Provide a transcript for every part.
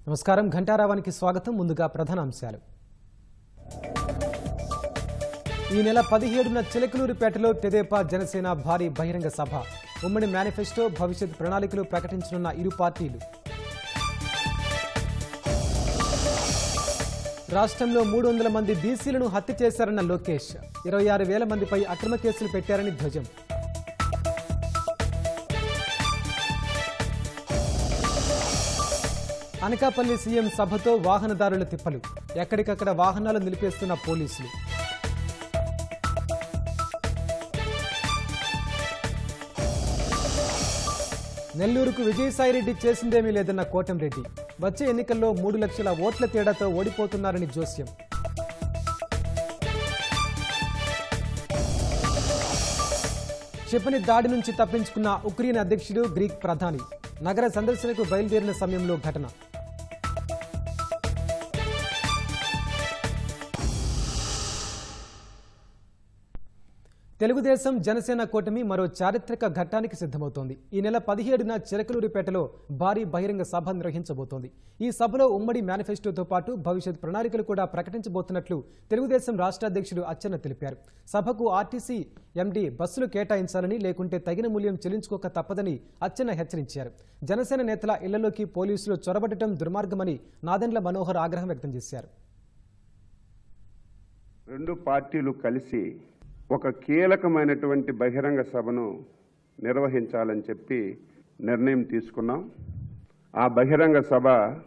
నమస్కారం ఘంటారావానికి స్వాగతం ముందుగా ప్రధాన అంశాలు ఈ నెల పదిహేడున చిలకలూరిపేటలో తెదేపా జనసేన భారీ బహిరంగ సభ ఉమ్మడి మేనిఫెస్టో భవిష్యత్ ప్రణాళికలు ప్రకటించనున్న ఇరు పార్టీలు రాష్ట్రంలో మూడు వందల మంది బీసీలను హత్య చేశారన్న లోకేష్ ఇరవై ఆరు వేల మందిపై అక్రమ కేసులు పెట్టారని ధ్వజం అనకాపల్లి సీఎం సభతో వాహనదారుల తిప్పలు ఎక్కడికక్కడ వాహనాలు నిలిపేస్తున్న పోలీసులు నెల్లూరుకు విజయసాయిరెడ్డి చేసిందేమీ లేదన్న కోటంరెడ్డి వచ్చే ఎన్నికల్లో మూడు లక్షల ఓట్ల తేడాతో ఓడిపోతున్నారని జోస్యం క్షిపణి దాడి నుంచి తప్పించుకున్న ఉక్రెయిన్ అధ్యక్షుడు గ్రీక్ ప్రధాని నగర సందర్శనకు బయలుదేరిన సమయంలో ఘటన తెలుగుదేశం జనసేన కూటమి మరో చారిత్రక ఘట్టానికి సిద్ధమవుతోంది ఈ నెల పదిహేడున చిరకలూరిపేటలో భారీ బహిరంగ సభ నిర్వహించబోతోంది ఈ సభలో ఉమ్మడి మేనిఫెస్టోతో పాటు భవిష్యత్ ప్రణాళికలు కూడా ప్రకటించబోతున్నట్లు తెలుగుదేశం రాష్ట్ర అధ్యక్షుడు అచ్చెన్న తెలిపారు సభకు ఆర్టీసీ ఎండీ బస్సులు కేటాయించాలని లేకుంటే తగిన మూల్యం చెల్లించుకోక తప్పదని అచ్చెన్న హెచ్చరించారు జనసేన నేతల ఇళ్లలోకి పోలీసులు చొరబడటం దుర్మార్గమని నాదెండ్ల మనోహర్ ఆగ్రహం వ్యక్తం చేశారు రెండు పార్టీలు కలిసి ఒక కీలకమైనటువంటి బహిరంగ సభను నిర్వహించాలని చెప్పి నిర్ణయం తీసుకున్నాం ఆ బహిరంగ సభ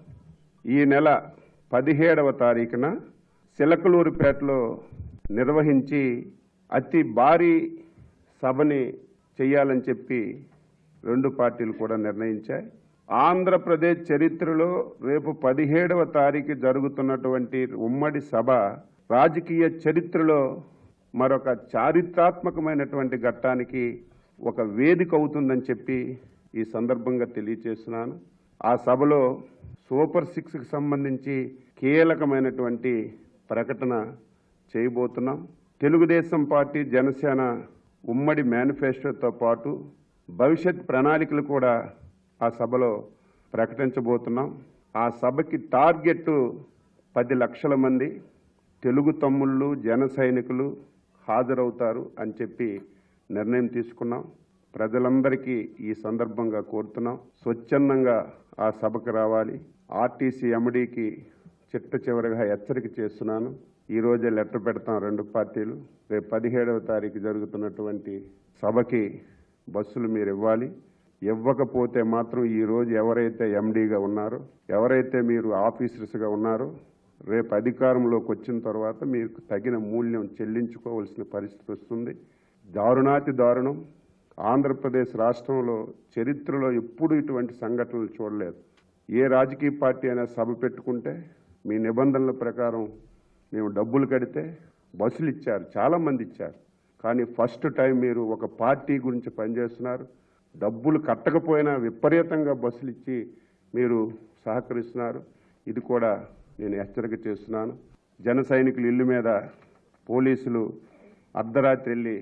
ఈ నెల పదిహేడవ తారీఖున సిలకలూరుపేటలో నిర్వహించి అతి భారీ సభని చేయాలని చెప్పి రెండు పార్టీలు కూడా నిర్ణయించాయి ఆంధ్రప్రదేశ్ చరిత్రలో రేపు పదిహేడవ తారీఖు జరుగుతున్నటువంటి ఉమ్మడి సభ రాజకీయ చరిత్రలో మరొక చారిత్రాత్మకమైనటువంటి ఘట్టానికి ఒక వేదిక అవుతుందని చెప్పి ఈ సందర్భంగా తెలియజేస్తున్నాను ఆ సభలో సూపర్ సిక్స్కి సంబంధించి కీలకమైనటువంటి ప్రకటన చేయబోతున్నాం తెలుగుదేశం పార్టీ జనసేన ఉమ్మడి మేనిఫెస్టోతో పాటు భవిష్యత్ ప్రణాళికలు కూడా ఆ సభలో ప్రకటించబోతున్నాం ఆ సభకి టార్గెట్ పది లక్షల మంది తెలుగు తమ్ముళ్ళు జన సైనికులు హాజరవుతారు అని చెప్పి నిర్ణయం తీసుకున్నాం ప్రజలందరికీ ఈ సందర్భంగా కోరుతున్నాం స్వచ్ఛందంగా ఆ సభకు రావాలి ఆర్టీసీ ఎండీకి చిట్ట చివరిగా హెచ్చరిక చేస్తున్నాను ఈ రోజే లెటర్ పెడతాం రెండు పార్టీలు రేపు పదిహేడవ తారీఖు జరుగుతున్నటువంటి సభకి బస్సులు మీరు ఇవ్వాలి ఇవ్వకపోతే మాత్రం ఈ రోజు ఎవరైతే ఎండీగా ఉన్నారో ఎవరైతే మీరు ఆఫీసర్స్గా ఉన్నారో రేపు అధికారంలోకి వచ్చిన తర్వాత మీకు తగిన మూల్యం చెల్లించుకోవాల్సిన పరిస్థితి వస్తుంది దారుణాతి దారుణం ఆంధ్రప్రదేశ్ రాష్ట్రంలో చరిత్రలో ఎప్పుడు ఇటువంటి సంఘటనలు చూడలేదు ఏ రాజకీయ పార్టీ అయినా సభ పెట్టుకుంటే మీ నిబంధనల ప్రకారం మేము డబ్బులు కడితే బస్సులు ఇచ్చారు చాలా మంది ఇచ్చారు కానీ ఫస్ట్ టైం మీరు ఒక పార్టీ గురించి పనిచేస్తున్నారు డబ్బులు కట్టకపోయినా విపరీతంగా బస్సులు ఇచ్చి మీరు సహకరిస్తున్నారు ఇది కూడా నేను హెచ్చరిక చేస్తున్నాను జన సైనికుల ఇల్లు మీద పోలీసులు అర్ధరాత్రి వెళ్ళి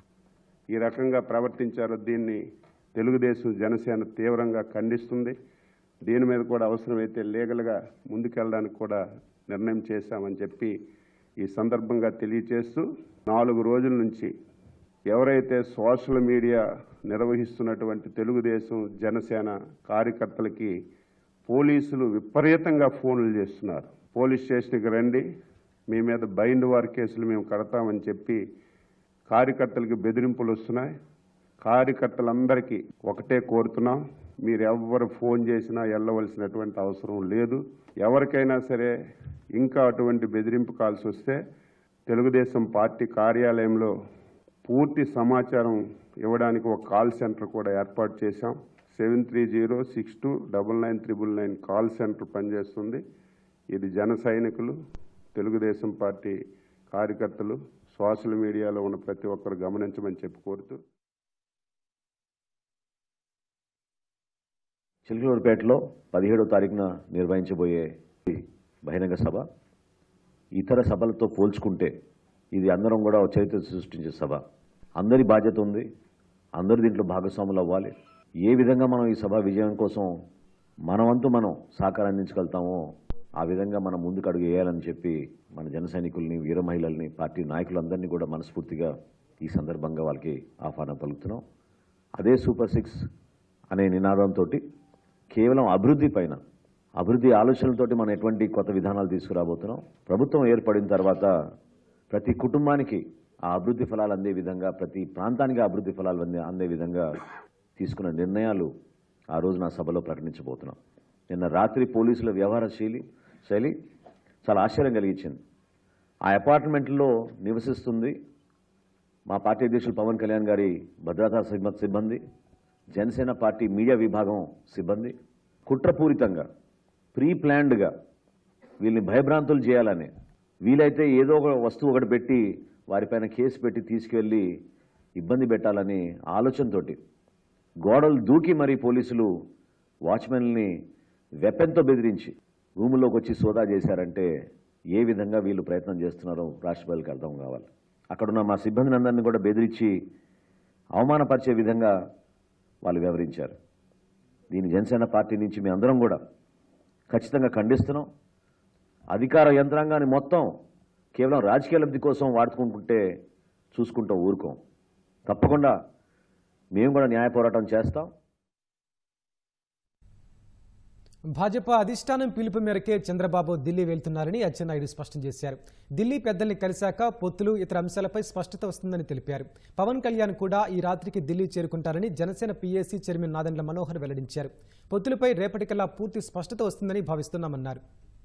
ఈ రకంగా ప్రవర్తించారో దీన్ని తెలుగుదేశం జనసేన తీవ్రంగా ఖండిస్తుంది దీని మీద కూడా అవసరమైతే లీగల్గా ముందుకెళ్ళడానికి కూడా నిర్ణయం చేశామని చెప్పి ఈ సందర్భంగా తెలియచేస్తూ నాలుగు రోజుల నుంచి ఎవరైతే సోషల్ మీడియా నిర్వహిస్తున్నటువంటి తెలుగుదేశం జనసేన కార్యకర్తలకి పోలీసులు విపరీతంగా ఫోన్లు చేస్తున్నారు పోలీస్ స్టేషన్కి రండి మీ మీద బైండ్ వార్ కేసులు మేము కడతామని చెప్పి కార్యకర్తలకి బెదిరింపులు వస్తున్నాయి కార్యకర్తలందరికీ ఒకటే కోరుతున్నాం మీరు ఎవ్వరు ఫోన్ చేసినా వెళ్ళవలసినటువంటి అవసరం లేదు ఎవరికైనా సరే ఇంకా అటువంటి బెదిరింపు కాల్స్ వస్తే తెలుగుదేశం పార్టీ కార్యాలయంలో పూర్తి సమాచారం ఇవ్వడానికి ఒక కాల్ సెంటర్ కూడా ఏర్పాటు చేశాం seven three zero six two double nine triple nine call center పనిచేస్తుంది ఇది జన సైనికులు తెలుగుదేశం పార్టీ కార్యకర్తలు సోషల్ మీడియాలో ఉన్న ప్రతి ఒక్కరు గమనించమని చెప్పి కోరుతూ చిలకలూరుపేటలో పదిహేడవ తారీఖున నిర్వహించబోయే ఈ బహిరంగ సభ ఇతర సభలతో పోల్చుకుంటే ఇది అందరం కూడా ఒక చరిత్ర సృష్టించే సభ అందరి బాధ్యత ఉంది అందరూ దీంట్లో భాగస్వాములు అవ్వాలి ఏ విధంగా మనం ఈ సభ విజయం కోసం మన వంతు మనం సహకారం అందించగలుగుతామో ఆ విధంగా మనం ముందుకు అడుగు వేయాలని చెప్పి మన జన సైనికుల్ని వీర మహిళల్ని పార్టీ నాయకులందరినీ కూడా మనస్ఫూర్తిగా ఈ సందర్భంగా వాళ్ళకి ఆహ్వానం పలుకుతున్నాం అదే సూపర్ సిక్స్ అనే నినాదంతో కేవలం అభివృద్ధి పైన అభివృద్ధి ఆలోచనలతోటి మనం ఎటువంటి కొత్త విధానాలు తీసుకురాబోతున్నాం ప్రభుత్వం ఏర్పడిన తర్వాత ప్రతి కుటుంబానికి ఆ అభివృద్ధి ఫలాలు అందే విధంగా ప్రతి ప్రాంతానికి ఆ అభివృద్ధి ఫలాలు అందే అందే విధంగా తీసుకున్న నిర్ణయాలు ఆ రోజు నా సభలో ప్రకటించబోతున్నాం నిన్న రాత్రి పోలీసుల వ్యవహార శైలి శైలి చాలా ఆశ్చర్యం కలిగించింది ఆ అపార్ట్మెంట్లో నివసిస్తుంది మా పార్టీ అధ్యక్షులు పవన్ కళ్యాణ్ గారి భద్రతా సిబ్బ- సిబ్బంది జనసేన పార్టీ మీడియా విభాగం సిబ్బంది కుట్రపూరితంగా ప్రీ ప్లాన్డ్గా వీళ్ళని భయభ్రాంతులు చేయాలని వీలైతే ఏదో ఒక వస్తువు ఒకటి పెట్టి వారిపైన కేసు పెట్టి తీసుకెళ్ళి ఇబ్బంది పెట్టాలని ఆలోచనతోటి గోడలు దూకి మరి పోలీసులు వాచ్మెన్ని వెపన్తో బెదిరించి రూములోకి వచ్చి సోదా చేశారంటే ఏ విధంగా వీళ్ళు ప్రయత్నం చేస్తున్నారో రాష్ట్ర ప్రజలకు అర్థం కావాలి అక్కడున్న మా సిబ్బందిని అందరినీ కూడా బెదిరించి అవమానపరిచే విధంగా వాళ్ళు వివరించారు దీని జనసేన పార్టీ నుంచి మీ అందరం కూడా ఖచ్చితంగా ఖండిస్తున్నాం అధికార యంత్రాంగాన్ని మొత్తం కేవలం రాజకీయ లబ్ధి కోసం వాడుకుంటుంటే చూసుకుంటూ ఊరుకోం తప్పకుండా మేము కూడా న్యాయ పోరాటం చేస్తాం భాజపా అధిష్టానం పిలుపు మేరకే చంద్రబాబు ఢిల్లీ వెళ్తున్నారని అచ్చెన్నాయుడు స్పష్టం చేశారు ఢిల్లీ పెద్దల్ని కలిశాక పొత్తులు ఇతర అంశాలపై స్పష్టత వస్తుందని తెలిపారు పవన్ కళ్యాణ్ కూడా ఈ రాత్రికి ఢిల్లీ చేరుకుంటారని జనసేన పీఏసీ చైర్మన్ నాదెండ్ల మనోహర్ వెల్లడించారు పొత్తులపై రేపటికల్లా పూర్తి స్పష్టత వస్తుందని భావిస్తున్నామన్నారు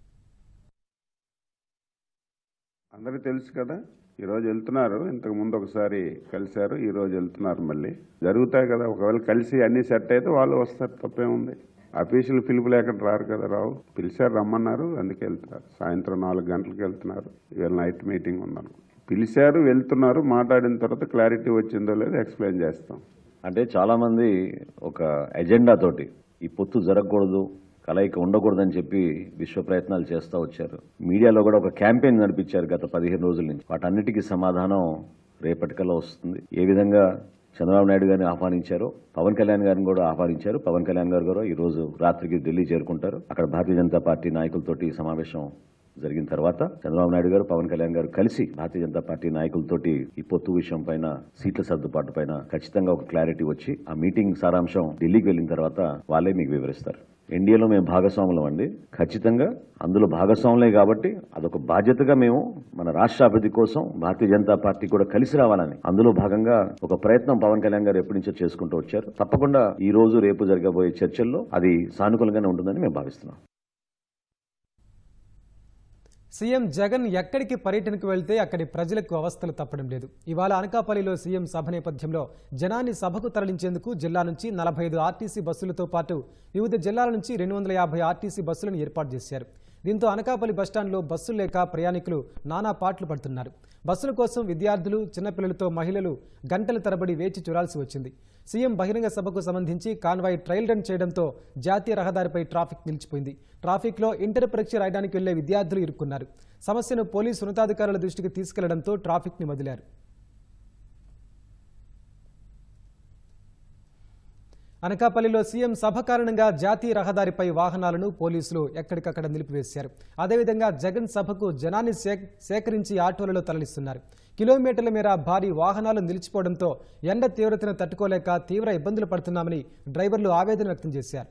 అందరికీ తెలుసు కదా ఈ రోజు వెళ్తున్నారు ఇంతకు ముందు ఒకసారి కలిశారు ఈ రోజు వెళ్తున్నారు మళ్ళీ జరుగుతాయి కదా ఒకవేళ కలిసి అన్ని సెట్ అయితే వాళ్ళు వస్తారు తప్పేముంది అఫీషియల్ పిలుపు లేకుండా రారు కదా రావు పిలిచారు రమ్మన్నారు అందుకే వెళ్తున్నారు సాయంత్రం నాలుగు గంటలకు వెళ్తున్నారు ఇవాళ నైట్ మీటింగ్ ఉందనుకో పిలిచారు వెళ్తున్నారు మాట్లాడిన తర్వాత క్లారిటీ వచ్చిందో లేదో ఎక్స్ప్లెయిన్ చేస్తాం అంటే చాలామంది ఒక ఎజెండా తోటి ఈ పొత్తు జరగకూడదు కలయిక ఉండకూడదని చెప్పి విశ్వ ప్రయత్నాలు చేస్తూ వచ్చారు మీడియాలో కూడా ఒక క్యాంపెయిన్ నడిపించారు గత పదిహేను రోజుల నుంచి వాటన్నిటికీ సమాధానం రేపటికల్లా వస్తుంది ఏ విధంగా చంద్రబాబు నాయుడు గారిని ఆహ్వానించారో పవన్ కళ్యాణ్ గారిని కూడా ఆహ్వానించారు పవన్ కళ్యాణ్ గారు కూడా ఈ రోజు రాత్రికి ఢిల్లీ చేరుకుంటారు అక్కడ భారతీయ జనతా పార్టీ నాయకులతోటి సమావేశం జరిగిన తర్వాత చంద్రబాబు నాయుడు గారు పవన్ కళ్యాణ్ గారు కలిసి భారతీయ జనతా పార్టీ నాయకులతోటి ఈ పొత్తు విషయం పైన సీట్ల సర్దుబాటు పైన ఖచ్చితంగా ఒక క్లారిటీ వచ్చి ఆ మీటింగ్ సారాంశం ఢిల్లీకి వెళ్ళిన తర్వాత వాళ్ళే మీకు వివరిస్తారు ఎన్డీఏలో మేము భాగస్వాములం అండి ఖచ్చితంగా అందులో భాగస్వాములే కాబట్టి అదొక బాధ్యతగా మేము మన రాష్ట్ర అభివృద్ధి కోసం భారతీయ జనతా పార్టీ కూడా కలిసి రావాలని అందులో భాగంగా ఒక ప్రయత్నం పవన్ కళ్యాణ్ గారు ఎప్పటి నుంచో చేసుకుంటూ వచ్చారు తప్పకుండా ఈ రోజు రేపు జరగబోయే చర్చల్లో అది సానుకూలంగానే ఉంటుందని మేము భావిస్తున్నాం సీఎం జగన్ ఎక్కడికి పర్యటనకు వెళ్తే అక్కడి ప్రజలకు అవస్థలు తప్పడం లేదు ఇవాళ అనకాపల్లిలో సీఎం సభ నేపథ్యంలో జనాన్ని సభకు తరలించేందుకు జిల్లా నుంచి నలభై ఐదు ఆర్టీసీ బస్సులతో పాటు వివిధ జిల్లాల నుంచి రెండు వందల యాభై ఆర్టీసీ బస్సులను ఏర్పాటు చేశారు దీంతో అనకాపల్లి బస్టాండ్లో బస్సులు లేక ప్రయాణికులు నానా పాటలు పడుతున్నారు బస్సుల కోసం విద్యార్థులు చిన్నపిల్లలతో మహిళలు గంటల తరబడి వేచి చూడాల్సి వచ్చింది సీఎం బహిరంగ సభకు సంబంధించి కాన్వాయ్ ట్రయల్ రన్ చేయడంతో జాతీయ రహదారిపై ట్రాఫిక్ నిలిచిపోయింది ట్రాఫిక్లో ఇంటర్ పరీక్ష రాయడానికి వెళ్లే విద్యార్థులు ఇరుక్కున్నారు సమస్యను పోలీసు ఉన్నతాధికారుల దృష్టికి తీసుకెళ్లడంతో ట్రాఫిక్ని వదిలారు అనకాపల్లిలో సీఎం సభ కారణంగా జాతీయ రహదారిపై వాహనాలను పోలీసులు ఎక్కడికక్కడ నిలిపివేశారు అదేవిధంగా జగన్ సభకు జనాన్ని సే- సేకరించి ఆటోలలో తరలిస్తున్నారు కిలోమీటర్ల మేర భారీ వాహనాలు నిలిచిపోవడంతో ఎండ తీవ్రతను తట్టుకోలేక తీవ్ర ఇబ్బందులు పడుతున్నామని డ్రైవర్లు ఆవేదన వ్యక్తం చేశారు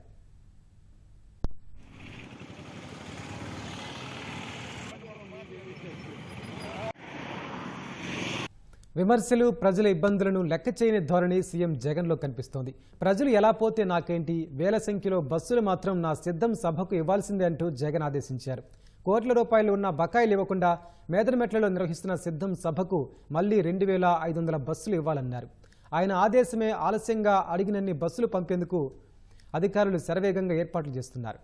విమర్శలు ప్రజల ఇబ్బందులను లెక్క చేయని ధోరణి సీఎం జగన్లో కనిపిస్తోంది ప్రజలు ఎలా పోతే నాకేంటి వేల సంఖ్యలో బస్సులు మాత్రం నా సిద్ధం సభకు ఇవ్వాల్సిందే అంటూ జగన్ ఆదేశించారు కోట్ల రూపాయలు ఉన్న బకాయిలు ఇవ్వకుండా మేదరమెట్లలో నిర్వహిస్తున్న సిద్ధం సభకు మళ్లీ రెండు వేల ఐదు వందల బస్సులు ఇవ్వాలన్నారు ఆయన ఆదేశమే ఆలస్యంగా అడిగినన్ని బస్సులు పంపేందుకు అధికారులు శరవేగంగా ఏర్పాట్లు చేస్తున్నారు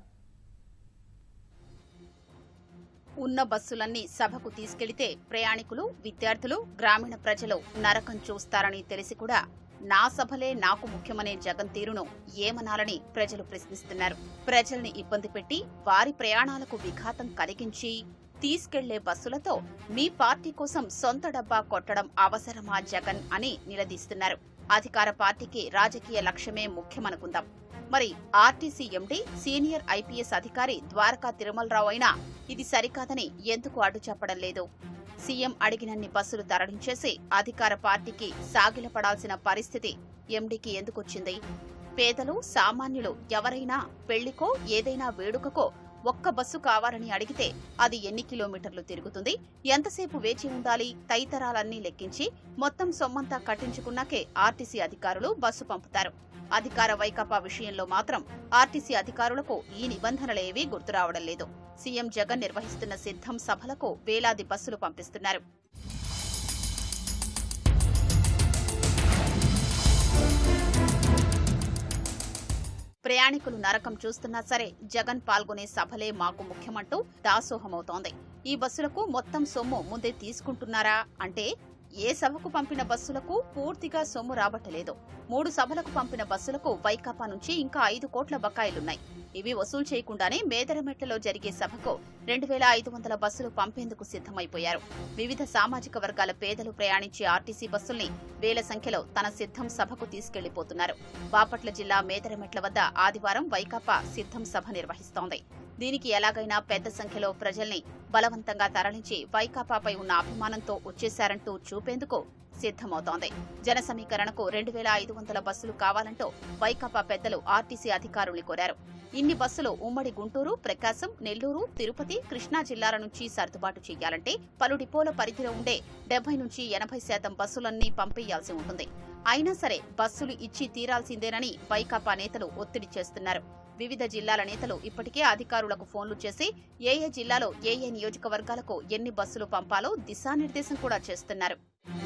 ఉన్న బస్సులన్నీ సభకు తీసుకెళ్లితే ప్రయాణికులు విద్యార్థులు గ్రామీణ ప్రజలు నరకం చూస్తారని తెలిసి కూడా నా సభలే నాకు ముఖ్యమనే జగన్ తీరును ఏమనాలని ప్రజలు ప్రశ్నిస్తున్నారు ప్రజల్ని ఇబ్బంది పెట్టి వారి ప్రయాణాలకు విఘాతం కలిగించి తీసుకెళ్లే బస్సులతో మీ పార్టీ కోసం సొంత డబ్బా కొట్టడం అవసరమా జగన్ అని నిలదీస్తున్నారు అధికార పార్టీకి రాజకీయ లక్ష్యమే ముఖ్యమనుకుందాం మరి ఆర్టీసీ ఎండీ సీనియర్ ఐపీఎస్ అధికారి ద్వారకా తిరుమలరావు అయినా ఇది సరికాదని ఎందుకు అడ్డు చెప్పడం లేదు సీఎం అడిగినన్ని బస్సులు తరలించేసి అధికార పార్టీకి సాగిలపడాల్సిన పరిస్థితి ఎండీకి ఎందుకొచ్చింది పేదలు సామాన్యులు ఎవరైనా పెళ్లికో ఏదైనా వేడుకకో ఒక్క బస్సు కావాలని అడిగితే అది ఎన్ని కిలోమీటర్లు తిరుగుతుంది ఎంతసేపు వేచి ఉండాలి తదితరాలన్నీ లెక్కించి మొత్తం సొమ్మంతా కట్టించుకున్నాకే ఆర్టీసీ అధికారులు బస్సు పంపుతారు అధికార వైకాపా విషయంలో మాత్రం ఆర్టీసీ అధికారులకు ఈ నిబంధనలేవీ గుర్తురావడం లేదు సీఎం జగన్ నిర్వహిస్తున్న సిద్ధం సభలకు వేలాది బస్సులు పంపిస్తున్నారు ప్రయాణికులు నరకం చూస్తున్నా సరే జగన్ పాల్గొనే సభలే మాకు ముఖ్యమంటూ దాసోహమవుతోంది ఈ బస్సులకు మొత్తం సొమ్ము ముందే తీసుకుంటున్నారా అంటే ఏ సభకు పంపిన బస్సులకు పూర్తిగా సొమ్ము రాబట్టలేదు మూడు సభలకు పంపిన బస్సులకు వైకాపా నుంచి ఇంకా ఐదు కోట్ల బకాయిలున్నాయి ఇవి వసూలు చేయకుండానే మేదరమెట్లలో జరిగే సభకు రెండు వేల ఐదు వందల బస్సులు పంపేందుకు సిద్ధమైపోయారు వివిధ సామాజిక వర్గాల పేదలు ప్రయాణించే ఆర్టీసీ బస్సుల్ని వేల సంఖ్యలో తన సిద్ధం సభకు తీసుకెళ్లిపోతున్నారు బాపట్ల జిల్లా మేదరమెట్ల వద్ద ఆదివారం వైకాపా సిద్ధం సభ నిర్వహిస్తోంది దీనికి ఎలాగైనా పెద్ద సంఖ్యలో ప్రజల్ని బలవంతంగా తరలించి వైకాపాపై ఉన్న అభిమానంతో వచ్చేశారంటూ చూపేందుకు సిద్ధమవుతోంది జన సమీకరణకు రెండు వేల ఐదు వందల బస్సులు కావాలంటూ వైకాపా పెద్దలు ఆర్టీసీ అధికారుల్ని కోరారు ఇన్ని బస్సులు ఉమ్మడి గుంటూరు ప్రకాశం నెల్లూరు తిరుపతి కృష్ణా జిల్లాల నుంచి సర్దుబాటు చేయాలంటే పలు డిపోల పరిధిలో ఉండే డెబ్బై నుంచి ఎనభై శాతం బస్సులన్నీ పంపేయాల్సి ఉంటుంది అయినా సరే బస్సులు ఇచ్చి తీరాల్సిందేనని వైకాపా నేతలు ఒత్తిడి చేస్తున్నారు వివిధ జిల్లాల నేతలు ఇప్పటికే అధికారులకు ఫోన్లు చేసి ఏ ఏ జిల్లాలో ఏ ఏ నియోజకవర్గాలకు ఎన్ని బస్సులు పంపాలో దిశానిర్దేశం కూడా చేస్తున్నారు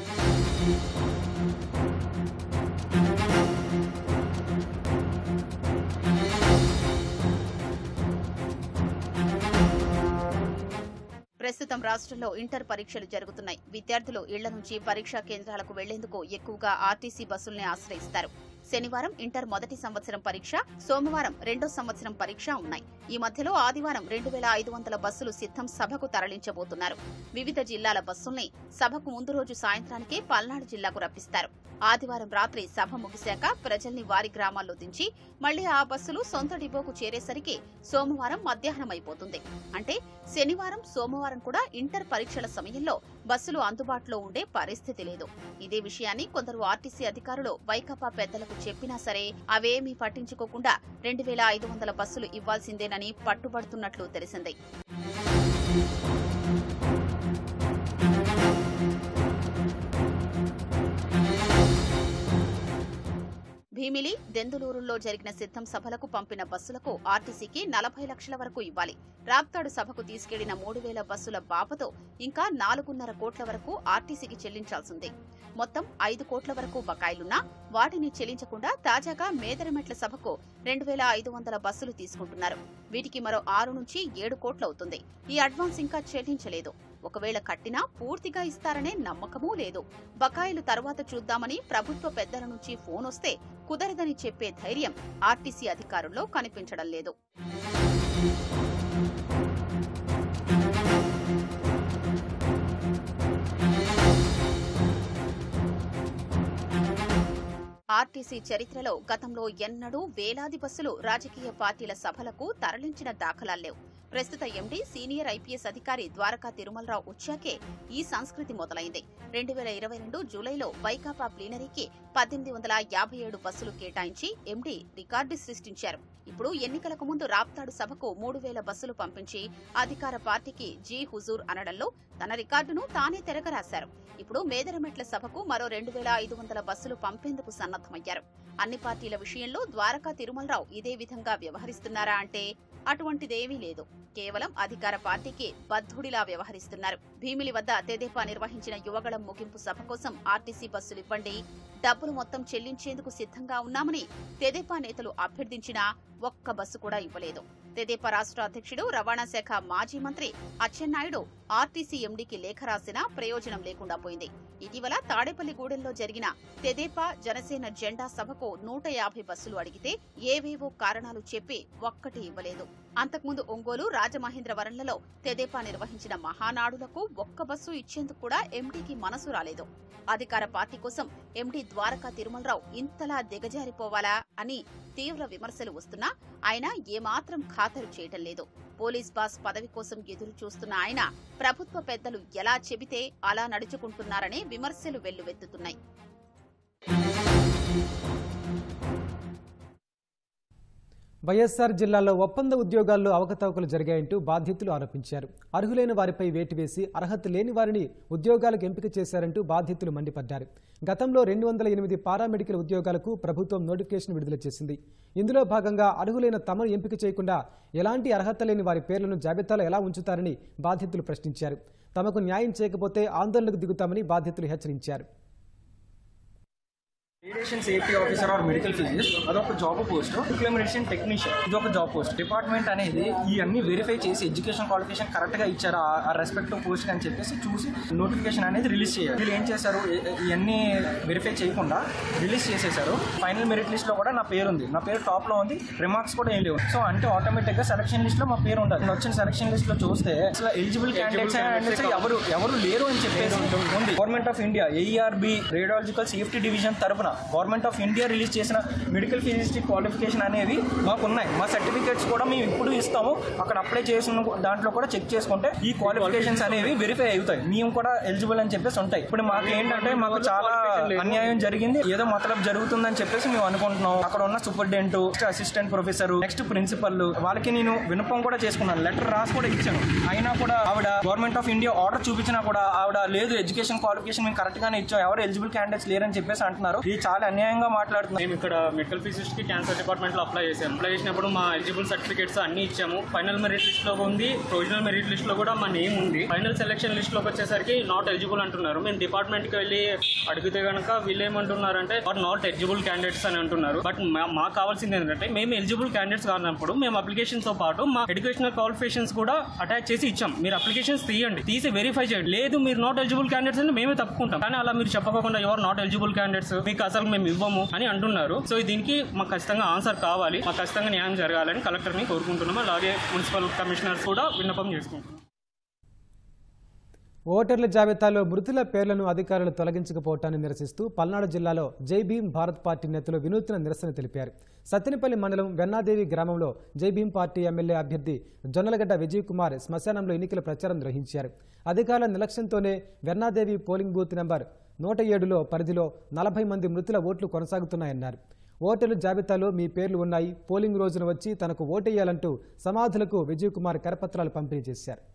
ప్రస్తుతం రాష్ట్రంలో ఇంటర్ పరీక్షలు జరుగుతున్నాయి విద్యార్థులు ఇళ్ల నుంచి పరీక్షా కేంద్రాలకు వెళ్లేందుకు ఎక్కువగా ఆర్టీసీ బస్సుల్ని ఆశ్రయిస్తారు శనివారం ఇంటర్ మొదటి సంవత్సరం పరీక్ష సోమవారం రెండో సంవత్సరం పరీక్ష ఉన్నాయి ఈ మధ్యలో ఆదివారం రెండు వేల ఐదు వందల బస్సులు సిద్ధం సభకు తరలించబోతున్నారు వివిధ జిల్లాల బస్సుల్ని సభకు ముందు రోజు సాయంత్రానికే పల్నాడు జిల్లాకు రప్పిస్తారు ఆదివారం రాత్రి సభ ముగిశాక ప్రజల్ని వారి గ్రామాల్లో దించి మళ్లీ ఆ బస్సులు సొంత డిపోకు చేరేసరికి సోమవారం మధ్యాహ్నం అయిపోతుంది అంటే శనివారం సోమవారం కూడా ఇంటర్ పరీక్షల సమయంలో బస్సులు అందుబాటులో ఉండే పరిస్థితి లేదు ఇదే విషయాన్ని కొందరు ఆర్టీసీ అధికారులు వైకాపా పెద్దలకు చెప్పినా సరే అవేమీ పట్టించుకోకుండా రెండు వేల ఐదు వందల బస్సులు ఇవ్వాల్సిందేనని పట్టుబడుతున్నట్లు తెలిసింది భీమిలి దెందులూరులో జరిగిన సిద్ధం సభలకు పంపిన బస్సులకు ఆర్టీసీకి నలభై లక్షల వరకు ఇవ్వాలి రాప్తాడు సభకు తీసుకెళ్లిన మూడు వేల బస్సుల బాపతో ఇంకా నాలుగున్నర కోట్ల వరకు ఆర్టీసీకి చెల్లించాల్సిందే మొత్తం ఐదు కోట్ల వరకు బకాయిలున్నా వాటిని చెల్లించకుండా తాజాగా మేదరమెట్ల సభకు రెండు వేల ఐదు వందల బస్సులు తీసుకుంటున్నారు వీటికి మరో ఆరు నుంచి ఏడు కోట్లు అవుతుంది ఈ అడ్వాన్స్ ఇంకా చెల్లించలేదు ఒకవేళ కట్టినా పూర్తిగా ఇస్తారనే నమ్మకమూ లేదు బకాయిలు తర్వాత చూద్దామని ప్రభుత్వ పెద్దల నుంచి ఫోన్ వస్తే కుదరదని చెప్పే ధైర్యం ఆర్టీసీ అధికారుల్లో కనిపించడం లేదు ఆర్టీసీ చరిత్రలో గతంలో ఎన్నడూ వేలాది బస్సులు రాజకీయ పార్టీల సభలకు తరలించిన దాఖలాల్లేవు ప్రస్తుత ఎండీ సీనియర్ ఐపీఎస్ అధికారి ద్వారకా తిరుమలరావు వచ్చాకే ఈ సంస్కృతి మొదలైంది రెండు వేల ఇరవై రెండు జూలైలో వైకాపా ప్లీనరీకి పద్దెనిమిది వందల యాభై ఏడు బస్సులు కేటాయించి ఎండీ రికార్డు సృష్టించారు ఇప్పుడు ఎన్నికలకు ముందు రాప్తాడు సభకు మూడు వేల బస్సులు పంపించి అధికార పార్టీకి జీ హుజూర్ అనడంలో తన రికార్డును తానే తెరగరాశారు ఇప్పుడు మేదరమెట్ల సభకు మరో రెండు వేల ఐదు వందల బస్సులు పంపేందుకు సన్నద్దమయ్యారు అన్ని పార్టీల విషయంలో ద్వారకా తిరుమలరావు ఇదే విధంగా వ్యవహరిస్తున్నారా అంటే అటువంటిదేమీ లేదు కేవలం అధికార పార్టీకి బద్ధుడిలా వ్యవహరిస్తున్నారు భీమిలి వద్ద తెదేపా నిర్వహించిన యువగళం ముగింపు సభ కోసం ఆర్టీసీ బస్సులు ఇవ్వండి డబ్బులు మొత్తం చెల్లించేందుకు సిద్ధంగా ఉన్నామని తెదేపా నేతలు అభ్యర్థించినా ఒక్క బస్సు కూడా ఇవ్వలేదు తెదేపా రాష్ట్ర అధ్యక్షుడు రవాణా శాఖ మాజీ మంత్రి అచ్చెన్నాయుడు ఆర్టీసీ ఎండీకి లేఖ రాసినా ప్రయోజనం లేకుండా పోయింది ఇటీవల తాడేపల్లిగూడెంలో జరిగిన తెదేపా జనసేన జెండా సభకు నూట యాభై బస్సులు అడిగితే ఏవేవో కారణాలు చెప్పి ఒక్కటి ఇవ్వలేదు అంతకుముందు ఒంగోలు రాజమహేంద్రవరంలలో తెదేపా నిర్వహించిన మహానాడులకు ఒక్క బస్సు ఇచ్చేందుకు కూడా ఎండీకి మనసు రాలేదు అధికార పార్టీ కోసం ఎండీ ద్వారకా తిరుమలరావు ఇంతలా దిగజారిపోవాలా అని తీవ్ర విమర్శలు వస్తున్నా ఆయన ఏమాత్రం ఖాతరు చేయటం లేదు పోలీస్ బాస్ పదవి కోసం ఎదురు చూస్తున్న ఆయన ప్రభుత్వ పెద్దలు ఎలా చెబితే అలా నడుచుకుంటున్నారనే విమర్శలు వెల్లువెత్తుతున్నాయి వైఎస్సార్ జిల్లాలో ఒప్పంద ఉద్యోగాల్లో అవకతవకలు జరిగాయంటూ బాధితులు ఆరోపించారు అర్హులైన వారిపై వేటు వేసి అర్హత లేని వారిని ఉద్యోగాలకు ఎంపిక చేశారంటూ బాధితులు మండిపడ్డారు గతంలో రెండు వందల ఎనిమిది పారామెడికల్ ఉద్యోగాలకు ప్రభుత్వం నోటిఫికేషన్ విడుదల చేసింది ఇందులో భాగంగా అర్హులైన తమను ఎంపిక చేయకుండా ఎలాంటి అర్హత లేని వారి పేర్లను జాబితాలో ఎలా ఉంచుతారని బాధితులు ప్రశ్నించారు తమకు న్యాయం చేయకపోతే ఆందోళనకు దిగుతామని బాధితులు హెచ్చరించారు radiation safety officer or medical physicist అదొక జాబ్ పోస్ట్ ఇంప్లిమెంటేషన్ టెక్నీషియన్ ఇది ఒక జాబ్ పోస్ట్ డిపార్ట్మెంట్ అనేది ఈ అన్ని వెరిఫై చేసి ఎడ్యుకేషన్ క్వాలిఫికేషన్ కరెక్ట్ గా ఇచ్చారా ఆ రెస్పెక్టివ్ పోస్ట్ అని చెప్పేసి చూసి నోటిఫికేషన్ అనేది రిలీజ్ చేయాలి వీళ్ళు ఏం చేశారు ఇ- ఇవన్నీ వెరిఫై చేయకుండా రిలీజ్ చేసేసారు ఫైనల్ మెరిట్ లిస్ట్ లో కూడా నా పేరు ఉంది నా పేరు టాప్ లో ఉంది రిమార్క్స్ కూడా ఏం లేవు సో అంటే ఆటోమేటిక్ గా సెలక్షన్ లిస్ట్ లో మా పేరు ఉండాలి నేను వచ్చిన సెలక్షన్ లిస్ట్ లో చూస్తే అసలు ఎలిజిబుల్ క్యాండిడేట్స్ అనేసి ఎవరు ఎవరు లేరు అని చెప్పేసి ఉంది government of India AERB radiological safety division తరపున గవర్నమెంట్ ఆఫ్ ఇండియా రిలీజ్ చేసిన మెడికల్ ఫిజిస్టిక్ క్వాలిఫికేషన్ అనేవి మాకు ఉన్నాయి మా సర్టిఫికేట్స్ కూడా మేము ఇప్పుడు ఇస్తాము అక్కడ అప్లై చేసిన దాంట్లో కూడా చెక్ చేసుకుంటే ఈ క్వాలిఫికేషన్స్ అనేవి వెరిఫై అవుతాయి మేము కూడా ఎలిజిబుల్ అని చెప్పేసి ఉంటాయి ఇప్పుడు మాకు ఏంటంటే మాకు చాలా అన్యాయం జరిగింది ఏదో మతలబ్ జరుగుతుందని చెప్పేసి మేము అనుకుంటున్నాం అక్కడ ఉన్న superintendent assistant professor next principal వాళ్ళకి నేను వినపం కూడా చేసుకున్నాను లెటర్ రాసి కూడా ఇచ్చాను అయినా కూడా ఆవిడ గవర్నమెంట్ ఆఫ్ ఇండియా ఆర్డర్ చూపించినా కూడా ఆవిడ లేదు ఎడ్యుకేషన్ క్వాలిఫికేషన్ మేము కరెక్ట్ గానే ఇచ్చాం ఎవరు ఎలిజిబుల్ క్యాండిడేట్స్ లేరని చెప్పేసి అంటున్నారు ఇది చాలా అన్యాయంగా మాట్లాడుతున్నారు మేము ఇక్కడ మెడికల్ ఫిజిస్ట్ కి క్యాన్సర్ డిపార్ట్మెంట్ లో అప్లై చేసాం అప్లై చేసినప్పుడు మా ఎలిజిబుల్ సర్టిఫికేట్స్ అన్ని ఇచ్చాము ఫైనల్ మెరిట్ లిస్ట్ లో ఉంది ప్రొవిజనల్ మెరిట్ లిస్ట్ లో కూడా మా నేమ్ ఉంది ఫైనల్ సెలక్షన్ లిస్ట్ లోకి వచ్చేసరికి నాట్ ఎలిజిబుల్ అంటున్నారు మేము డిపార్ట్మెంట్ కి వెళ్ళి అడిగితే కనుక వీళ్ళు ఏమంటున్నారంటే ఆర్ నాట్ ఎలిజిబుల్ క్యాండిడేట్స్ అని అంటున్నారు బట్ మాకు కావాల్సింది ఏంటంటే మేము ఎలిజిబుల్ క్యాండిడేట్స్ కానప్పుడు మేము అప్లికేషన్ తో పాటు మా ఎడ్యుకేషనల్ క్వాలిఫికేషన్స్ కూడా అటాచ్ చేసి ఇచ్చాం మీరు అప్లికేషన్స్ తీయండి తీసి వెరిఫై చేయండి లేదు మీరు నాట్ ఎలిజిబుల్ క్యాండిడేట్స్ అంటే మేమే తప్పుకుంటాం కానీ అలా మీరు చెప్పకుండా ఎవరు నాట్ ఎలిజిబుల్ క్యాండిడేట్స్ మీకు అసలు మేము ఇవ్వము అని అంటున్నారు సో దీనికి మాకు ఖచ్చితంగా ఆన్సర్ కావాలి మాకు ఖచ్చితంగా న్యాయం జరగాలని కలెక్టర్ని కోరుకుంటున్నాం అలాగే మున్సిపల్ కమిషనర్స్ కూడా విన్నపం చేసుకుంటున్నాం ఓటర్ల జాబితాలో మృతుల పేర్లను అధికారులు తొలగించకపోవటాన్ని నిరసిస్తూ పల్నాడు జిల్లాలో జై భీం భారత్ పార్టీ నేతలు వినూత్న నిరసన తెలిపారు సత్తెనపల్లి మండలం వెన్నాదేవి గ్రామంలో జై భీం పార్టీ ఎమ్మెల్యే అభ్యర్థి జొన్నలగడ్డ విజయ్ కుమార్ శ్మశానంలో ఎన్నికల ప్రచారం నిర్వహించారు అధికారుల నిర్లక్ష్యంతోనే వెన్నాదేవి పోలింగ్ బూత్ నెంబర్ నూట ఏడులో పరిధిలో నలభై మంది మృతుల ఓట్లు కొనసాగుతున్నాయన్నారు ఓటర్ల జాబితాలో మీ పేర్లు ఉన్నాయి పోలింగ్ రోజున వచ్చి తనకు ఓటేయాలంటూ సమాధులకు విజయ్ కుమార్ కరపత్రాలు పంపిణీ చేశారు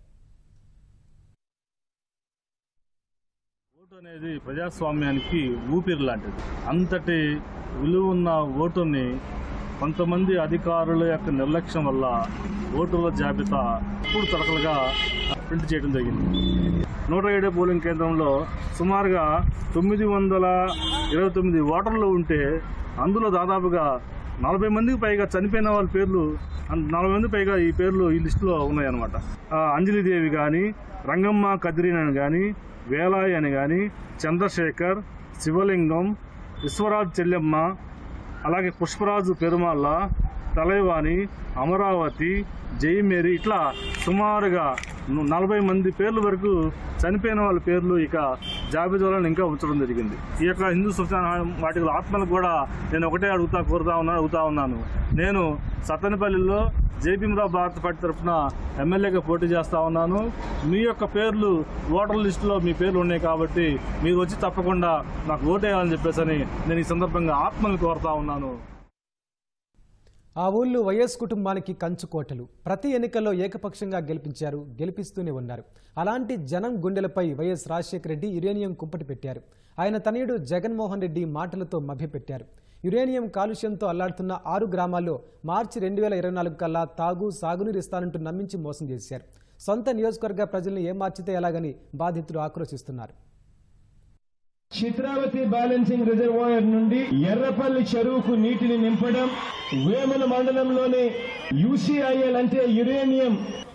ఓటు అనేది ప్రజాస్వామ్యానికి ఊపిరి లాంటిది అంతటి విలువ ఉన్న ఓటుని కొంతమంది అధికారుల యొక్క నిర్లక్ష్యం వల్ల ఓటర్ల జాబితా ఇప్పుడు తరకలుగా ప్రింట్ చేయడం జరిగింది నూట ఏడు పోలింగ్ కేంద్రంలో సుమారుగా తొమ్మిది వందల ఇరవై తొమ్మిది ఓటర్లు ఉంటే అందులో దాదాపుగా నలభై మందికి పైగా చనిపోయిన వాళ్ళ పేర్లు అన్- నలభై మంది పైగా ఈ పేర్లు ఈ లిస్టులో ఉన్నాయన్నమాట ఆ, అంజలిదేవి కానీ రంగమ్మ కదిరిన్ అని కానీ వేలాయి అని కానీ చంద్రశేఖర్ శివలింగం విశ్వరాజ్ చెల్లెమ్మ అలాగే పుష్పరాజు పెరుమాళ్ళ తలైవాణి అమరావతి జయమేరి ఇట్లా సుమారుగా ను- నలభై మంది పేర్ల వరకు చనిపోయిన వాళ్ళ పేర్లు ఇక జాబితాలో ఇంకా ఉంచడం జరిగింది ఈ యొక్క హిందూ శ్మశాన వాటికి ఆత్మలకు కూడా నేను ఒకటే అడుగుతా కోరుతా ఉన్నాను అడుగుతా ఉన్నాను నేను సత్తెనపల్లిలో జేపీరావు భారత పార్టీ తరఫున ఎమ్మెల్యేగా పోటీ చేస్తా ఉన్నాను మీ యొక్క పేర్లు ఓటర్ లిస్టులో మీ పేర్లు ఉన్నాయి కాబట్టి మీరు వచ్చి తప్పకుండా నాకు ఓటేయాలని చెప్పేసి అని నేను ఈ సందర్భంగా ఆత్మని కోరుతా ఉన్నాను ఆ ఊళ్ళో వైఎస్ కుటుంబానికి కంచుకోటలు ప్రతి ఎన్నికల్లో ఏకపక్షంగా గెలిపించారు గెలిపిస్తూనే ఉన్నారు అలాంటి జనం గుండెలపై వైఎస్ రాజశేఖర రెడ్డి యురేనియం కుంపటి పెట్టారు ఆయన తనయుడు జగన్మోహన్ రెడ్డి మాటలతో మభ్యపెట్టారు యురేనియం కాలుష్యంతో అల్లాడుతున్న ఆరు గ్రామాల్లో మార్చి రెండు వేల ఇరవై నాలుగు కల్లా తాగు సాగునీరు ఇస్తానంటూ నమ్మించి మోసం చేశారు సొంత నియోజకవర్గ ప్రజల్ని ఏం మార్చితే ఎలాగని బాధితులు ఆక్రోశిస్తున్నారు చిత్రావతి బ్యాలెన్సింగ్ రిజర్వాయర్ నుండి ఎర్రపల్లి చెరువుకు నీటిని నింపడం వేముల మండలంలోని యూసీఐఎల్ అంటే యురేనియం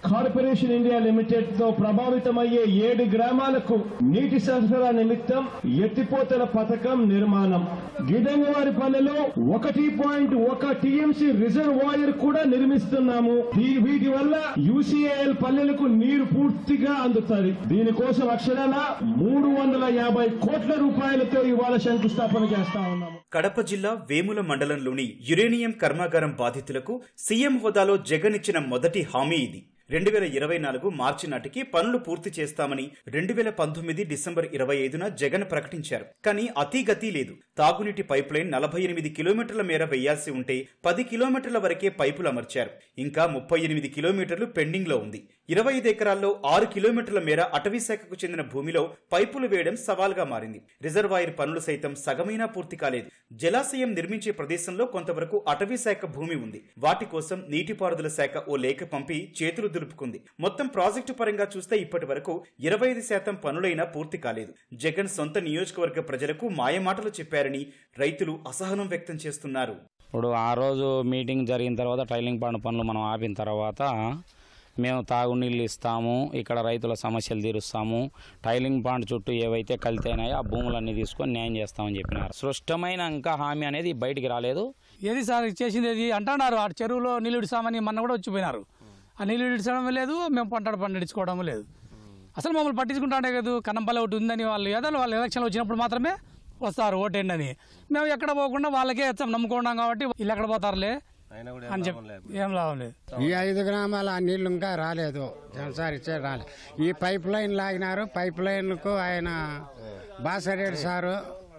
కార్పొరేషన్ ఇండియా లిమిటెడ్ తో ప్రభావితమయ్యే ఏడు గ్రామాలకు నీటి సరఫరా నిమిత్తం ఎత్తిపోతల పథకం నిర్మాణం గిదంగవారిపల్లెలో ఒకటి పాయింట్ ఒక టీఎంసీ రిజర్వాయర్ కూడా నిర్మిస్తున్నాము దీ- వీటి వల్ల యూసీఏఎల్ పల్లెలకు నీరు పూర్తిగా అందుతుంది దీనికోసం అక్షరాల మూడు వందల యాభై కోట్ల రూపాయలతో ఇవాళ శంకుస్థాపన చేస్తా ఉన్నాము కడప జిల్లా వేముల మండలంలోని యురేనియం కర్మాగారం బాధితులకు సీఎం హోదాలో జగన్ ఇచ్చిన మొదటి హామీ ఇది రెండు వేల ఇరవై నాలుగు మార్చి నాటికి పనులు పూర్తి చేస్తామని రెండు వేల పంతొమ్మిది డిసెంబర్ ఇరవై ఐదున జగన్ ప్రకటించారు కానీ అతి గతి లేదు తాగునీటి పైప్ లైన్ నలభై ఎనిమిది కిలోమీటర్ల మేర వేయాల్సి ఉంటే పది కిలోమీటర్ల వరకే పైపులు అమర్చారు ఇంకా ముప్పై ఎనిమిది కిలోమీటర్లు పెండింగ్ లో ఉంది ఇరవై ఐదు ఎకరాల్లో ఆరు కిలోమీటర్ల మేర అటవీ శాఖకు చెందిన భూమిలో పైపులు వేయడం సవాల్గా మారింది రిజర్వాయర్ పనులు సైతం సగమైనా పూర్తి కాలేదు జలాశయం నిర్మించే ప్రదేశంలో కొంతవరకు అటవీ శాఖ భూమి ఉంది వాటి కోసం నీటిపారుదల శాఖ ఓ లేఖ పంపి చేతులు దులుపుకుంది మొత్తం ప్రాజెక్టు పరంగా చూస్తే ఇప్పటి వరకు ఇరవై ఐదు శాతం పనులైనా పూర్తి కాలేదు జగన్ సొంత నియోజకవర్గ ప్రజలకు మాయమాటలు చెప్పారని రైతులు అసహనం వ్యక్తం చేస్తున్నారు ఇప్పుడు ఆ రోజు మీటింగ్ జరిగిన తర్వాత టైలింగ్ పన్ను పనులు మనం ఆపిన తర్వాత మేము తాగునీళ్ళు ఇస్తాము ఇక్కడ రైతుల సమస్యలు తీరుస్తాము టైలింగ్ పాండ్ చుట్టూ ఏవైతే కలితేనాయో ఆ భూములన్నీ తీసుకొని న్యాయం చేస్తామని చెప్పినారు స్పష్టమైన ఇంకా హామీ అనేది బయటికి రాలేదు ఏది సార్ చేసింది ఏది అంటున్నారు ఆ చెరువులో నీళ్ళు ఇడిస్తామని మొన్న కూడా వచ్చిపోయినారు ఆ నీళ్ళు ఇడిచడం లేదు మేము పంట పండించుకోవడం లేదు అసలు మమ్మల్ని పట్టించుకుంటానే కదా కన్నంపల్లి ఒకటి ఉందని వాళ్ళు ఏదో వాళ్ళు ఎలక్షన్లు వచ్చినప్పుడు మాత్రమే వస్తారు ఓటేండి అని మేము ఎక్కడ పోకుండా వాళ్ళకే ఇస్తాం నమ్ముకున్నాం కాబట్టి వీళ్ళు ఎక్కడ పోతారులే అని చెప్పి ఏం లాభం లేదు ఈ ఐదు గ్రామాల ఆ నీళ్లు ఇంకా రాలేదు జనసారి ఇచ్చే రాలేదు ఈ పైప్ లైన్ లాగినారు పైప్ లైన్కు ఆయన భాస్కర్ రెడ్డి సారు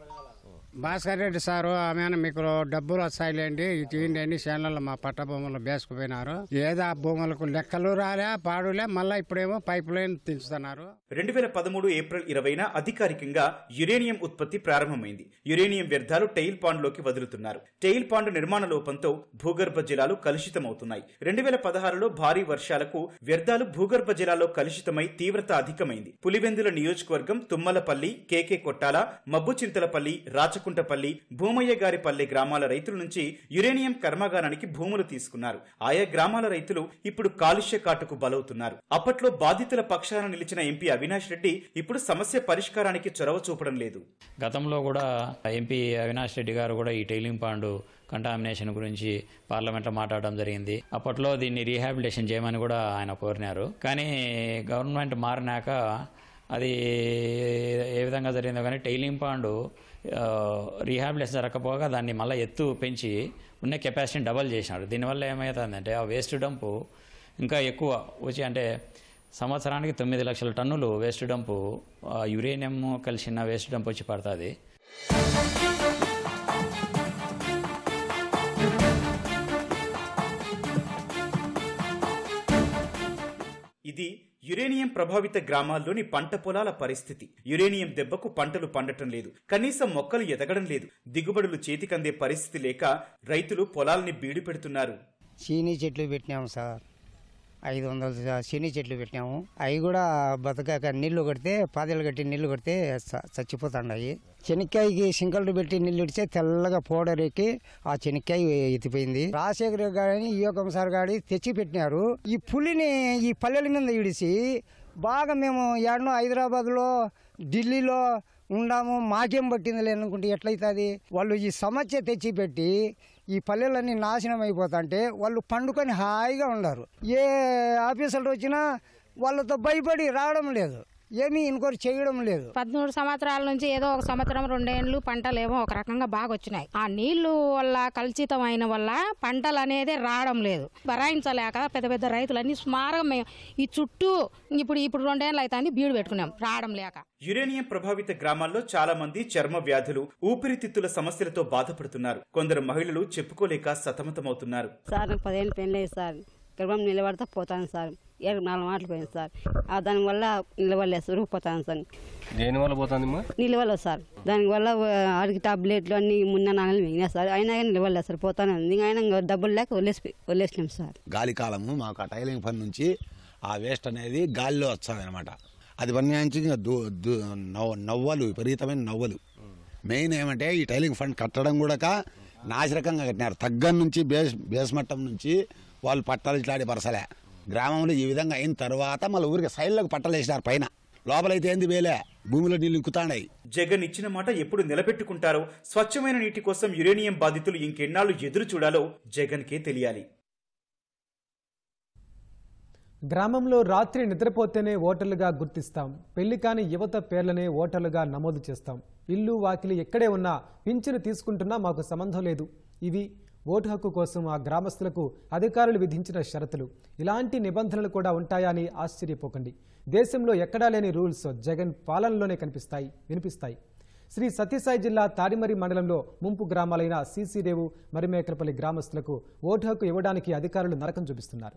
భాస్కర్ రెడ్డి సారు ఆమె మీకు డబ్బులు వస్తాయిలేండి ఇటు ఇయ్యండి అని చేనులలో మా పట్ట భూములు బేసుకుపోయినారు ఏదో ఆ భూములకు లెక్కలు రాలే పాడులే మళ్ళీ ఇప్పుడేమో పైప్ లైన్ తెంచుతున్నారు రెండు వేల పదమూడు ఏప్రిల్ ఇరవైన అధికారికంగా యురేనియం ఉత్పత్తి ప్రారంభమైంది యురేనియం వ్యర్థాలు టెయిల్ పాండ్లోకి వదులుతున్నారు టెయిల్ పాండ్ నిర్మాణ లోపంతో భూగర్భ జలాలు కలుషితమవుతున్నాయి రెండు వేల పదహారులో భారీ వర్షాలకు వ్యర్థాలు భూగర్భ జలాల్లో కలుషితమై తీవ్రత అధికమైంది పులివెందుల నియోజకవర్గం తుమ్మలపల్లి కేకే కొట్టాల మబ్బుచింతలపల్లి రాచకుంటపల్లి భూమయ్య గారి పల్లె గ్రామాల రైతుల నుంచి యురేనియం కర్మాగారానికి భూములు తీసుకున్నారు ఆయా గ్రామాల రైతులు ఇప్పుడు కాలుష్య కాటుకు బలవుతున్నారు అప్పట్లో బాధితుల పక్షాన నిలిచిన ఎంపీ అవినాష్ రెడ్డి ఇప్పుడు సమస్య పరిష్కారానికి చొరవ చూపడం లేదు గతంలో కూడా ఎంపీ అవినాష్ రెడ్డి గారు కూడా ఈ టైలింగ్ పాండు కంటామినేషన్ గురించి పార్లమెంట్లో మాట్లాడడం జరిగింది అప్పట్లో దీన్ని రీహాబిలిటేషన్ చేయమని కూడా ఆయన కోరినారు కానీ గవర్నమెంట్ మారినాక అది ఏ విధంగా జరిగిందో కానీ టైలింగ్ పాండు ఆ, రీహాబిలిటేషన్ జరగకపోగా దాన్ని మళ్ళీ ఎత్తు పెంచి ఉన్న కెపాసిటీని డబల్ చేసినారు దీనివల్ల ఏమవుతుందంటే ఆ వేస్ట్ డంపు ఇంకా ఎక్కువ వచ్చి అంటే సంవత్సరానికి తొమ్మిది లక్షల టన్నులు వేస్ట్ డంపు ఆ, యురేనియం కలిసిన వేస్ట్ డంప్ వచ్చి పడుతుంది ఇది యురేనియం ప్రభావిత గ్రామాల్లోని పంట పొలాల పరిస్థితి యురేనియం దెబ్బకు పంటలు పండటం లేదు కనీసం మొక్కలు ఎదగడం లేదు దిగుబడులు చేతికందే పరిస్థితి లేక రైతులు పొలాల్ని బీడు పెడుతున్నారు చీనీ చెట్లు పెట్టినాము సార్ ఐదు వందల చీనీ చెట్లు పెట్టినాము అవి కూడా బతకాక నీళ్లు కడితే పాదలు కట్టి నీళ్లు కడితే చ- చచ్చిపోతున్నాయి చెనక్కాయకి సింకలు పెట్టి నీళ్ళు ఇడితే తెల్లగా పౌడర్ ఎక్కి ఆ చెనక్కాయ ఎత్తిపోయింది రాజశేఖర గారిని యోగం సార్ గారి తెచ్చి పెట్టినారు ఈ పులిని ఈ పల్లెల మీద ఇడిసి బాగా మేము ఎన్నో హైదరాబాద్లో ఢిల్లీలో ఉండాము మాకేం పట్టింది అనుకుంటే ఎట్లయితుంది వాళ్ళు ఈ సమస్య తెచ్చి పెట్టి ఈ పల్లెలన్నీ నాశనం అయిపోతుంటే వాళ్ళు పండుకొని హాయిగా ఉండరు ఏ ఆఫీసర్లు వచ్చినా వాళ్ళతో భయపడి రావడం లేదు ఏమీ ఇంకోటి చేయడం లేదు పదమూడు సంవత్సరాల నుంచి ఏదో ఒక సంవత్సరం రెండేళ్ళు పంటలు ఏమో ఒక రకంగా బాగా వచ్చినాయి ఆ నీళ్లు వల్ల కలుషితం అయిన వల్ల పంటలు అనేది రావడం లేదు భరాయించలేక పెద్ద పెద్ద రైతులన్నీ సుమారుగా మేము ఈ చుట్టూ ఇప్పుడు ఇప్పుడు రెండేళ్ళు అవుతుంది బీడు పెట్టుకున్నాం రావడం లేక యురేనియం ప్రభావిత గ్రామాల్లో చాలా మంది చర్మ వ్యాధులు ఊపిరితిత్తుల సమస్యలతో బాధపడుతున్నారు కొందరు మహిళలు చెప్పుకోలేక సతమతమవుతున్నారు సార్ నాకు పదిహేను పెళ్ళి సార్ గర్భం నిలబడితే పోతాను సార్ ఏడు నాలుగు మాటలు పోయింది సార్ ఆ దానివల్ల నిలవలేదు ఉరిగిపోతాను సార్ దేని వల్ల పోతుందమ్మా నిలవలేదు సార్ దానివల్ల ఆడికి టాబ్లెట్లు అన్ని మున్న నాలుగు మిగిలినాయి సార్ అయినా కానీ నిలవలేదు సార్ పోతాను ఇంకా అయినా ఇంకా డబ్బులు లేక వదిలేసి వదిలేసినాం సార్ గాలి కాలము మాకు ఆ టైలింగ్ పని నుంచి ఆ వేస్ట్ అనేది గాలిలో వస్తుంది అనమాట అది పని నుంచి ఇంకా దు దు- నవ్వ- నవ్వలు విపరీతమైన నవ్వలు మెయిన్ ఏమంటే ఈ టైలింగ్ ఫండ్ కట్టడం కూడా నాశరకంగా కట్టినారు తగ్గం నుంచి బేస్ బేస్ మట్టం నుంచి వాళ్ళు పట్టాలు ఇట్లాంటి పరసలే గ్రామంలో ఈ విధంగా అయిన తర్వాత మళ్ళీ ఊరికి సైడ్లోకి పట్టలేసినారు పైన లోపలైతే ఏంది వేలే భూమిలో నీళ్ళు ఇంకుతాడాయి జగన్ ఇచ్చిన మాట ఎప్పుడు నిలబెట్టుకుంటారో స్వచ్ఛమైన నీటి కోసం యురేనియం బాధితులు ఇంకెన్నాళ్ళు ఎదురు చూడాలో జగన్కే తెలియాలి గ్రామంలో రాత్రి నిద్రపోతేనే ఓటర్లుగా గుర్తిస్తాం పెళ్లి కాని యువత పేర్లనే ఓటర్లుగా నమోదు చేస్తాం ఇల్లు వాకిలి ఎక్కడే ఉన్నా పింఛను తీసుకుంటున్నా మాకు సంబంధం లేదు ఇవి ఓటు హక్కు కోసం ఆ గ్రామస్తులకు అధికారులు విధించిన షరతులు ఇలాంటి నిబంధనలు కూడా ఉంటాయా అని ఆశ్చర్యపోకండి దేశంలో ఎక్కడా లేని రూల్స్ జగన్ పాలనలోనే కనిపిస్తాయి వినిపిస్తాయి శ్రీ సత్యసాయి జిల్లా తాడిమరి మండలంలో ముంపు గ్రామాలైన సీసీరేవు మరిమేకరపల్లి గ్రామస్తులకు ఓటు హక్కు ఇవ్వడానికి అధికారులు నరకం చూపిస్తున్నారు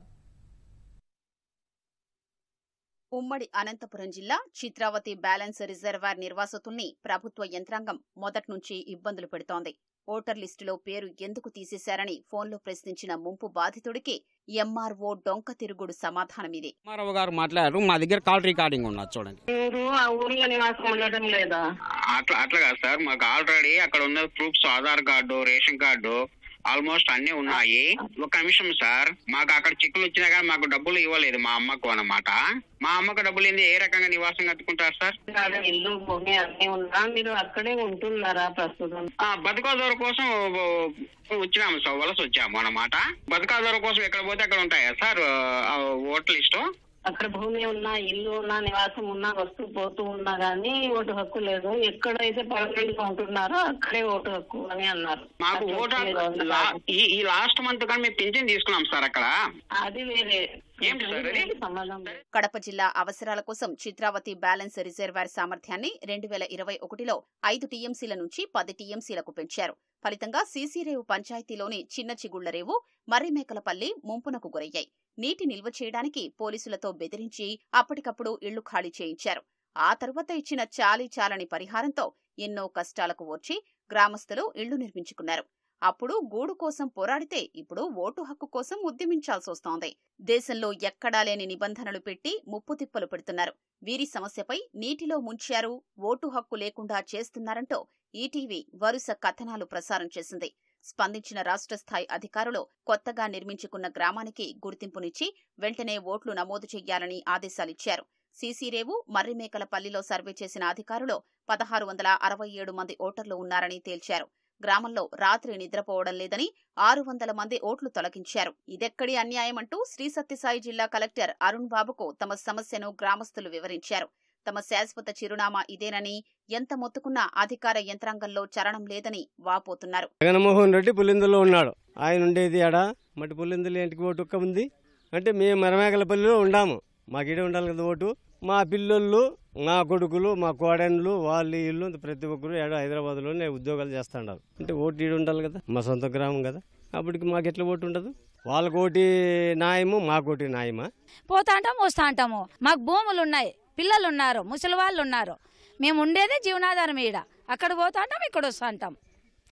ఉమ్మడి అనంతపురం జిల్లా చిత్రావతి బ్యాలెన్స్ రిజర్వాయర్ నిర్వాసితుల్ని ప్రభుత్వ యంత్రాంగం మొదటి నుంచి ఇబ్బందులు పెడుతోంది ఓటర్ లిస్టులో పేరు ఎందుకు తీసేశారని ఫోన్లో ప్రశ్నించిన ముంపు బాధితుడికి ఎంఆర్ఓ డొంక తిరుగుడు సమాధానమిది రామారావు గారు మాట్లాడారు మా దగ్గర కాల్ రికార్డింగ్ ఉన్నది చూడండి మీరు ఆ ఊర్లో నివాసం ఉండటం లేదా అట్లా అట్లా కాదు సార్ మాకు ఆల్రెడీ అక్కడ ఉన్న proofs Aadhaar card ration card almost అన్ని ఉన్నాయి ఒక నిమిషం సార్ మాకు అక్కడ చెక్కులు వచ్చినా కానీ మాకు డబ్బులు ఇవ్వలేదు మా అమ్మకు అన్నమాట మా అమ్మకు డబ్బులు ఏంది ఏ రకంగా నివాసం కట్టుకుంటారు సార్ అదే ఇల్లు భూమి అన్ని ఉన్నా మీరు అక్కడే ఉంటున్నారా ప్రస్తుతం ఆ బతుకాదోర కోసం వచ్చినాము సార్ వలస వచ్చాము అన్నమాట బతుకాదోర కోసం ఎక్కడ పోతే అక్కడ ఉంటాయా సార్ ఆ ఓట్ల లిస్టు అక్కడ భూమి ఉన్నా ఇల్లు ఉన్నా నివాసం ఉన్నా వస్తూ పోతూ ఉన్నా గానీ ఓటు హక్కు లేదు ఎక్కడైతే పర్మనెంట్ గా ఉంటున్నారో అక్కడే ఓటు హక్కు అని అన్నారు మాకు అట్లా ఓటు వచ్చేది ఉంది లా- కాదు. ఈ ఈ లాస్ట్ మంత్ కానీ మేము పింఛన్ తీసుకున్నాం సార్ అక్కడ అది వేరే ఏంటి సార్ అది? సంబంధం లేదు. కడప జిల్లా అవసరాల కోసం చిత్రావతి బ్యాలెన్స్ రిజర్వాయర్ సామర్థ్యాన్ని రెండు వేల ఇరవై ఒకటిలో ఐదు టీఎంసీల నుంచి పది టీఎంసీలకు పెంచారు ఫలితంగా సీసీరేవు పంచాయతీలోని చిన్న చిగుళ్ల రేవు మర్రిమేకలపల్లి ముంపునకు గురయ్యాయి నీటి నిల్వ చేయడానికి పోలీసులతో బెదిరించి అప్పటికప్పుడు ఇళ్లు ఖాళీ చేయించారు ఆ తరువాత ఇచ్చిన చాలీ చాలని పరిహారంతో ఎన్నో కష్టాలకు ఓర్చి గ్రామస్తులు ఇళ్లు నిర్మించుకున్నారు అప్పుడు గూడు కోసం పోరాడితే ఇప్పుడు ఓటు హక్కు కోసం ఉద్యమించాల్సొస్తోంది దేశంలో ఎక్కడా లేని నిబంధనలు పెట్టి ముప్పు తిప్పలు పెడుతున్నారు వీరి సమస్యపై నీటిలో ముంచారు ఓటు హక్కు లేకుండా చేస్తున్నారంటూ ఈటీవీ వరుస కథనాలు ప్రసారం చేసింది స్పందించిన రాష్ట్ర స్థాయి అధికారులు కొత్తగా నిర్మించుకున్న గ్రామానికి గుర్తింపునిచ్చి వెంటనే ఓట్లు నమోదు చెయ్యాలని ఆదేశాలిచ్చారు సీసీరేవు మర్రిమేకలపల్లిలో సర్వే చేసిన అధికారులు పదహారు వందల అరవై ఏడు మంది ఓటర్లు ఉన్నారని తేల్చారు గ్రామంలో రాత్రి నిద్రపోవడం లేదని ఆరు వందల మంది ఓట్లు తొలగించారు ఇదెక్కడి అన్యాయమంటూ శ్రీ సత్యసాయి జిల్లా కలెక్టర్ అరుణ్ బాబుకు తమ సమస్యను గ్రామస్తులు వివరించారు తమ శాశ్వత చిరునామా ఇదేనని ఎంత మొత్తుకున్నా అధికార యంత్రాంగంలో చరణం లేదని వాపోతున్నారు జగన్మోహన్ రెడ్డి పులిందులో ఉన్నాడు ఆయన ఉండేది ఆడ మట్టి పులిందులు ఇంటికి ఓటు ఒక్క ఉంది అంటే మేము మరమేకలపల్లిలో ఉండాము మాకు ఇడే ఉండాలి కదా ఓటు మా పిల్లోళ్ళు మా కొడుకులు మా కోడన్లు వాళ్ళు ఇల్లు ప్రతి ఒక్కరు ఏడో హైదరాబాద్లోనే ఉద్యోగాలు చేస్తున్నారు అంటే ఓటు ఈడు ఉండాలి కదా మా సొంత గ్రామం కదా అప్పటికి మాకు ఎట్లా ఓటు ఉండదు వాళ్ళకి ఓటి న్యాయము మాకోటి న్యాయమా పోతా అంటాం వస్తా అంటాము మాకు భూములు ఉన్నాయి పిల్లలు ఉన్నారు ముసలి వాళ్ళు ఉన్నారు మేము ఉండేదే జీవనాధారం ఈడ అక్కడ పోతా అంటాం ఇక్కడ వస్తా అంటాం